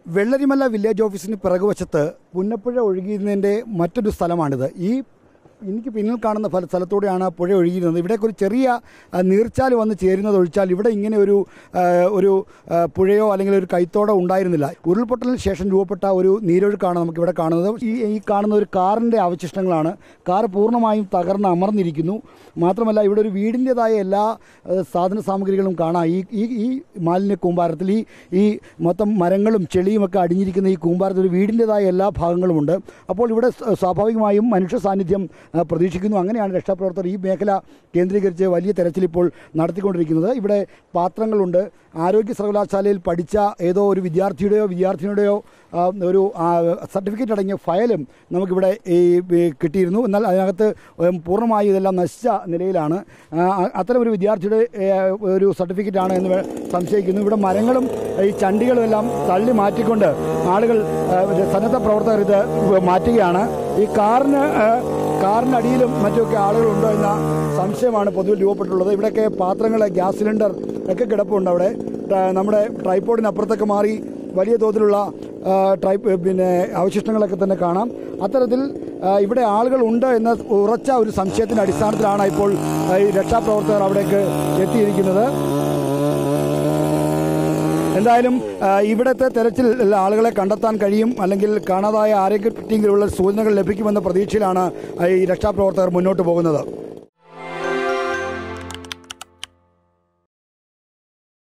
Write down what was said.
Vellarimala village ഓഫീസിന് പിറകുവശത്ത് പുന്നപ്പുഴ ഒഴുകിയതിൻ്റെ മറ്റൊരു സ്ഥലമാണിത് ഈ എനിക്ക് പിന്നിൽ കാണുന്ന ഫല സ്ഥലത്തൂടെയാണ് പുഴ ഒഴുകിയിരുന്നത് ഇവിടേക്ക് ഒരു ചെറിയ ആ, നീർച്ചാൽ വന്ന് ചേരുന്നത് ഒഴിച്ചാൽ ഇവിടെ ഇങ്ങനെ ഒരു ആ, ഒരു ആ, പുഴയോ അല്ലെങ്കിൽ ഒരു കൈത്തോടോ ഉണ്ടായിരുന്നില്ല ഉരുൾപൊട്ടലിന് ശേഷം രൂപപ്പെട്ട ഒരു നീരൊഴുക്കാണ് നമുക്കിവിടെ കാണുന്നത് ഈ ഈ കാണുന്ന ഒരു കാറിൻ്റെ അവശിഷ്ടങ്ങളാണ് കാർ പൂർണ്ണമായും തകർന്ന് അമർന്നിരിക്കുന്നു മാത്രമല്ല ഇവിടെ ഒരു വീടിൻ്റെതായ എല്ലാ ആ, സാധന സാമഗ്രികളും കാണാം ഈ ഈ ഈ മാലിന്യ കൂമ്പാരത്തിൽ ഈ ഈ മൊത്തം മരങ്ങളും ചെളിയും ഒക്കെ അടിഞ്ഞിരിക്കുന്ന ഈ കൂമ്പാരത്തിൽ ഒരു വീടിൻ്റെതായ എല്ലാ ഭാഗങ്ങളുമുണ്ട് അപ്പോൾ ഇവിടെ സ്വ- സ്വാഭാവികമായും മനുഷ്യ സാന്നിധ്യം ആ, പ്രതീക്ഷിക്കുന്നു അങ്ങനെയാണ് രക്ഷാപ്രവർത്തകർ ഈ മേഖല കേന്ദ്രീകരിച്ച് വലിയ തെരച്ചിൽ ഇപ്പോൾ നടത്തിക്കൊണ്ടിരിക്കുന്നത് ഇവിടെ പാത്രങ്ങളുണ്ട് ആരോഗ്യ സർവകലാശാലയിൽ പഠിച്ച ഏതോ ഒരു വിദ്യാർത്ഥിയുടെയോ വിദ്യാർത്ഥിനിയുടെയോ ആ, ഒരു സർട്ടിഫിക്കറ്റ് അടങ്ങിയ ഫയലും നമുക്കിവിടെ ഈ ഈ കിട്ടിയിരുന്നു എന്നാൽ അതിനകത്ത് ഉം, പൂർണ്ണമായും ഇതെല്ലാം നശിച്ച നിലയിലാണ് ആ, അ- അത്തരം ഒരു വിദ്യാർത്ഥിയുടെ ഏ, ഒരു സർട്ടിഫിക്കറ്റ് ആണ് എന്ന് വേ- സംശയിക്കുന്നു ഇവിടെ മരങ്ങളും ഈ ചണ്ടികളും എല്ലാം തള്ളി മാറ്റിക്കൊണ്ട് ആളുകൾ ആ, ഇത് സന്നദ്ധ പ്രവർത്തകർ ഇത് മാറ്റുകയാണ് ഈ കാറിന് ആ, കാറിനടിയിലും മറ്റുമൊക്കെ ആളുകളുണ്ടോ എന്ന സംശയമാണ് പൊതുവിൽ രൂപപ്പെട്ടുള്ളത് ഇവിടെയൊക്കെ പാത്രങ്ങൾ ഗ്യാസ് സിലിണ്ടർ ഒക്കെ കിടപ്പുണ്ട് അവിടെ ആ, നമ്മുടെ ട്രൈപ്പോഡിനപ്പുറത്തൊക്കെ മാറി വലിയ തോതിലുള്ള ആ, ട്രൈപ്പ് പിന്നെ അവശിഷ്ടങ്ങളൊക്കെ തന്നെ കാണാം അത്തരത്തിൽ ആ, ഇവിടെ ആളുകൾ ഉണ്ട് എന്ന ഉറച്ച ഒരു സംശയത്തിൻ്റെ അടിസ്ഥാനത്തിലാണ് ഇപ്പോൾ ആ, ഈ രക്ഷാപ്രവർത്തകർ അവിടേക്ക് എത്തിയിരിക്കുന്നത് എന്തായാലും ആ, ഇവിടുത്തെ തെരച്ചിൽ ആളുകളെ കണ്ടെത്താൻ കഴിയും അല്ലെങ്കിൽ കാണാതായ ആരെങ്കിലും കിട്ടിയെങ്കിലുള്ള സൂചനകൾ ലഭിക്കുമെന്ന പ്രതീക്ഷയിലാണ് ആ, ഈ രക്ഷാപ്രവർത്തകർ മുന്നോട്ട് പോകുന്നത്